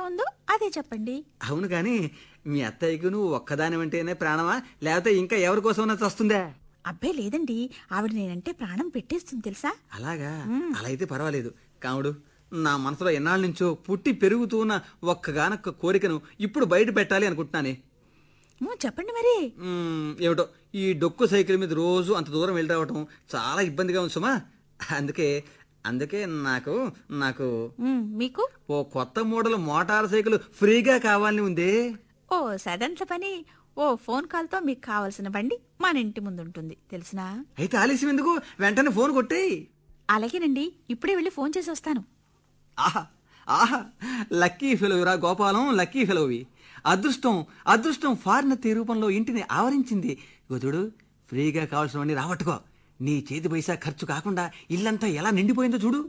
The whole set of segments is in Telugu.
ఉందో అదే చెప్పండి అవును కానీ మీ అత్తయ్యకు నువ్వు ఒక్కదానివంటేనే ప్రాణమా లేకపోతే ఇంకా ఎవరి కోసం వస్తుందా అబ్బే లేదండి ఆవిడ నేనంటే ప్రాణం పెట్టేస్తుంది తెలుసా అలాగా అలా అయితే పర్వాలేదు కాముడు నా మనసులో ఎన్నాళ్ళ నుంచో పుట్టి పెరుగుతున్న ఒక్కగానొక్క కోరికను ఇప్పుడు బయట పెట్టాలి అనుకుంటున్నానే ఊ, చెప్పండి మరి మ్మ్, ఏమిటో ఈ డొక్కు సైకిల్ మీద రోజు అంత దూరం వెళ్ళి రావటం చాలా ఇబ్బందిగా ఉంది సుమా అందుకే అందుకే నాకు నాకు ఉమ్, మీకు ఓ కొత్త మోడల్ మోటార్ సైకిల్ ఫ్రీగా కావాలని ఉందే ఓ సదంట్ల పని ఓ ఫోన్ కాల్తో మీకు కావలసిన బండి మన ఇంటి ముందు ఉంటుంది తెలిసినా అయితే ఆలస్యం ఎందుకు వెంటనే ఫోన్ కొట్టేయి అలాగేనండి ఇప్పుడే వెళ్ళి ఫోన్ చేసి వస్తాను ఆహా ఆహా లక్కీ ఫెలోవిరా గోపాలం లక్కీ ఫెలోవి అదృష్టం అదృష్టం ఫారినత్తి రూపంలో ఇంటిని ఆవరించింది గోతుడు ఫ్రీగా కావాల్సినవన్నీ రాబట్టుకో నీ చేతి పైసా ఖర్చు కాకుండా ఇల్లంతా ఎలా నిండిపోయిందో చూడు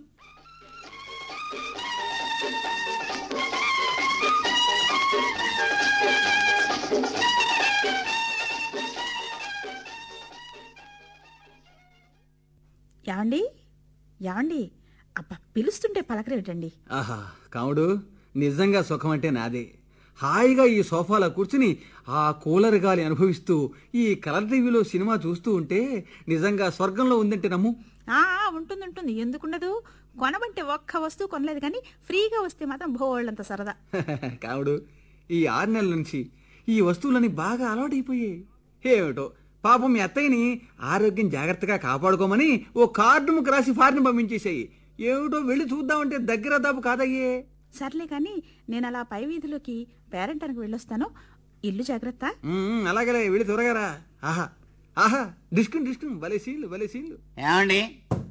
యాండి యాండి అబ్బా పిలుస్తుంటే పలకరేటండి ఆహా కాముడు నిజంగా సుఖం అంటే నాదే హాయిగా ఈ సోఫాలో కూర్చుని ఆ కూలర్ గాలి అనుభవిస్తూ ఈ కలర్ టీవీలో సినిమా చూస్తూ ఉంటే నిజంగా స్వర్గంలో ఉందంటే నమ్ము ఆ ఆ, ఉంటుంది ఉంటుంది ఎందుకుండదు కొనబంటే ఒక్క వస్తువు కొనలేదు కానీ ఫ్రీగా వస్తే మాత్రం బోళ్ళంత సరదా కావుడు ఈ ఆరు నెలల నుంచి ఈ వస్తువులని బాగా అలవాటైపోయాయి ఏమిటో పాపం మీ అత్తయ్యని ఆరోగ్యం జాగ్రత్తగా కాపాడుకోమని ఓ కార్డు ముక్క రాసి ఫారిన్ పంపించేసాయి ఏమిటో వెళ్ళి చూద్దామంటే దగ్గర దాపు కాదయ్యే సర్లే కానీ నేను అలా పై వీధిలోకి పేరెంటానికి వెళ్ళొస్తాను ఇల్లు జాగ్రత్త ఉమ్, అలాగే వెళ్ళి త్వరగా రా ఆహా ఆహా డిస్కౌంట్ డిస్కౌంట్ భలే సీన్లు భలే సీన్లు ఏమండి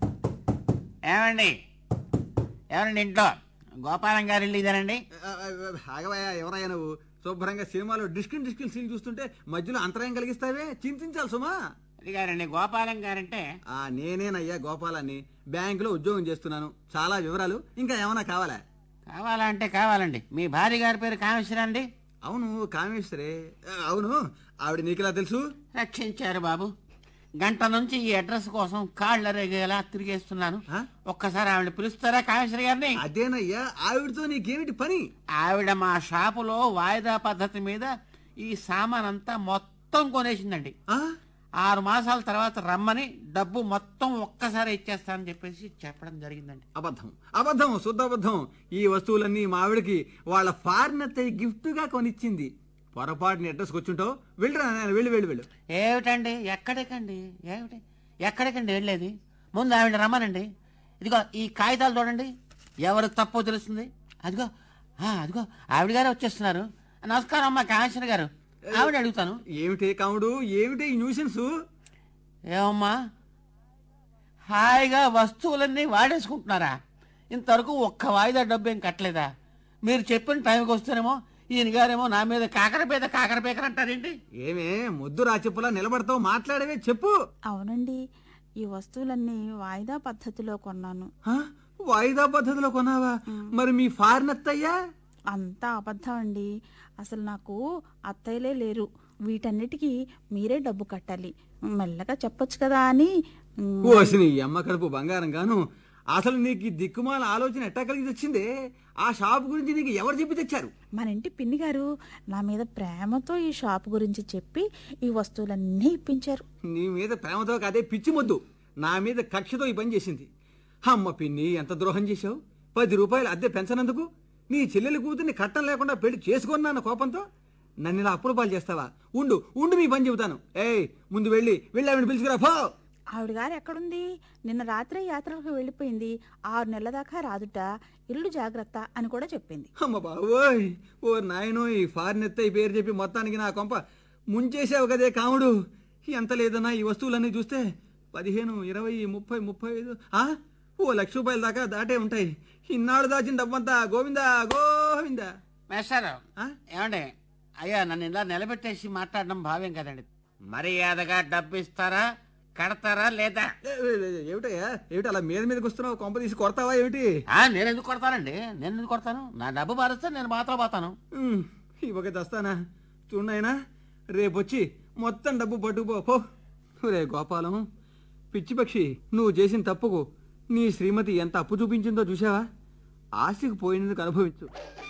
ఏమండి ఎవరండి ఇంట్లో గోపాలం గారి ఇల్లు ఇదేనండి ఆ, ఆ, ఆగవయ్యా ఎవరయ్యా నువ్వు శుభ్రంగా సినిమాలో డిస్కౌంట్ డిస్కౌంట్ సీన్ చూస్తుంటే మధ్యలో అంతరాయం కలిగిస్తావే చింతించాలి సుమా అది గారండి గోపాలం గారంటే ఆ నేనేనయ్యా గోపాలాన్ని బ్యాంకులో ఉద్యోగం చేస్తున్నాను చాలా వివరాలు ఇంకా ఏమైనా కావాలా కావాలంటే కావాలండి మీ భార్య గారి పేరు కామేశ్వర అండి అవును కామేశ్వరే ఆ, అవును ఆవిడ నీకులా తెలుసు రక్షించారు బాబు గంట నుంచి ఈ అడ్రస్ కోసం కాళ్ళు అరేగేలా తిరిగేస్తున్నాను ఆ? ఒక్కసారి ఆవిడ పిలుస్తారా కామేశ్వర గారిని అదేనయ్యా ఆవిడతో నీకేమిటి పని ఆవిడ మా షాపులో వాయిదా పద్ధతి మీద ఈ సామాన్ అంతా మొత్తం కొనేసిందండి ఆ? ఆరు మాసాల తర్వాత రమ్మని డబ్బు మొత్తం ఒక్కసారి ఇచ్చేస్తానని చెప్పేసి చెప్పడం జరిగిందండి అబద్ధం అబద్ధం శుద్ధ అబద్ధం ఈ వస్తువులన్నీ మా ఆవిడకి వాళ్ళ ఫారిన్ అత్తయ్య గిఫ్ట్ గా కొనిచ్చింది పొరపాటుని అడ్రస్ వచ్చుంటావు వెళ్ళరా నాయన, వెళ్ళు వెళ్ళు వెళ్ళు ఏమిటండి ఎక్కడికండి ఏమిటి ఎక్కడికండి వెళ్ళేది ముందు ఆవిడ రమ్మనండి ఇదిగో ఈ కాగితాలు చూడండి ఎవరు తప్పో తెలుస్తుంది అదిగో ఆ, అదిగో ఆవిడ గారే వచ్చేస్తున్నారు నమస్కారం అమ్మా కామేశ్వర గారు ఆవిడ అడుగుతాను ఏమిటి కాముడు ఏమిటి ఈ న్యూసెన్స్ ఏమమ్మా హాయిగా వస్తువులన్నీ వాడేసుకుంటున్నారా ఇంతవరకు ఒక్క వాయిదా డబ్బు ఏం కట్టలేదా మీరు చెప్పిన టైంకి వస్తేనేమో ఈయన గారేమో నా మీద కాకర పేద కాకర పేకర అంటారేంటి ఏమే ముద్దు రాచెప్పులా నిలబడతావు మాట్లాడవే చెప్పు అవునండి ఈ వస్తువులన్నీ వాయిదా పద్ధతిలో కొన్నాను ఆ? వాయిదా పద్ధతిలో కొన్నావా మరి మీ ఫారిన్ అత్తయ్యా అంతా అబద్ధం అండి అసలు నాకు అత్తయ్యలే లేరు వీటన్నిటికీ మీరే డబ్బు కట్టాలి మెల్లగా చెప్పొచ్చు కదా అని ఉమ్, ఓసి నీ అమ్మ కడుపు బంగారం గాను అసలు నీకు ఈ దిక్కుమాల ఆలోచన ఎట్టా కలిగి తెచ్చిందే ఆ షాప్ గురించి నీకు ఎవరు చెప్పి తెచ్చారు మన ఇంటి పిన్ని గారు నా మీద ప్రేమతో ఈ షాప్ గురించి చెప్పి ఈ వస్తువులన్నీ ఇప్పించారు నీ మీద ప్రేమతో కాదే పిచ్చి మొద్దు నా మీద కక్షతో ఈ పని చేసింది అమ్మ పిన్ని ఎంత ద్రోహం చేశావు పది రూపాయలు అద్దె పెంచనందుకు నీ చెల్లెలి కూతుర్ని కట్టం లేకుండా పెళ్లి చేసుకున్నాను కోపంతో నన్ను ఇలా అప్పులు పాలు చేస్తావా ఉండు ఉండు మీ పని చెబుతాను ఏయ్ ముందు వెళ్ళి వెళ్ళి ఆవిడ పిలుచుకురా పో ఆవిడ గారు ఎక్కడుంది నిన్న రాత్రి యాత్రకు వెళ్ళిపోయింది ఆరు నెలల దాకా రాదుట ఇల్లు జాగ్రత్త అని కూడా చెప్పింది అమ్మ బాబోయ్ ఓ నాయనో ఈ ఫారిన్ ఎత్తయి పేరు చెప్పి మొత్తానికి నా కొంప ముంచేసావు కదే కాముడు ఎంత లేదన్నా ఈ వస్తువులన్నీ చూస్తే పదిహేను ఇరవై ముప్పై ముప్పై ఐదు ఆ? ఓ లక్ష రూపాయల దాకా దాటే ఉంటాయి ఇన్నాడు దాచిన డబ్బంతా గోవిందా గోవిందా మేస్టారు ఆ? ఏమండి అయ్యా నన్ను ఇలా నిలబెట్టేసి మాట్లాడడం భావ్యం కదండి మర్యాదగా డబ్బు ఇస్తారా కడతారా లేదా ఏ, ఏ, ఏ, ఏమిటయ్యా ఏమిటి అలా మీద మీదకి వస్తున్నావు కొంప తీసి కొడతావా ఏమిటి ఆ, నేను ఎందుకు కొడతానండి నేను ఎందుకు కొడతాను నా డబ్బు మారిస్తే నేను మాత్రం పోతాను ఉమ్, ఇవ్వక తెస్తానా చూడైనా రేపొచ్చి మొత్తం డబ్బు పట్టుకుపో పో రే గోపాలం పిచ్చి పక్షి నువ్వు చేసిన తప్పుకు నీ శ్రీమతి ఎంత అప్పు చూపించిందో చూసావా ఆస్తికి పోయినందుకు అనుభవించు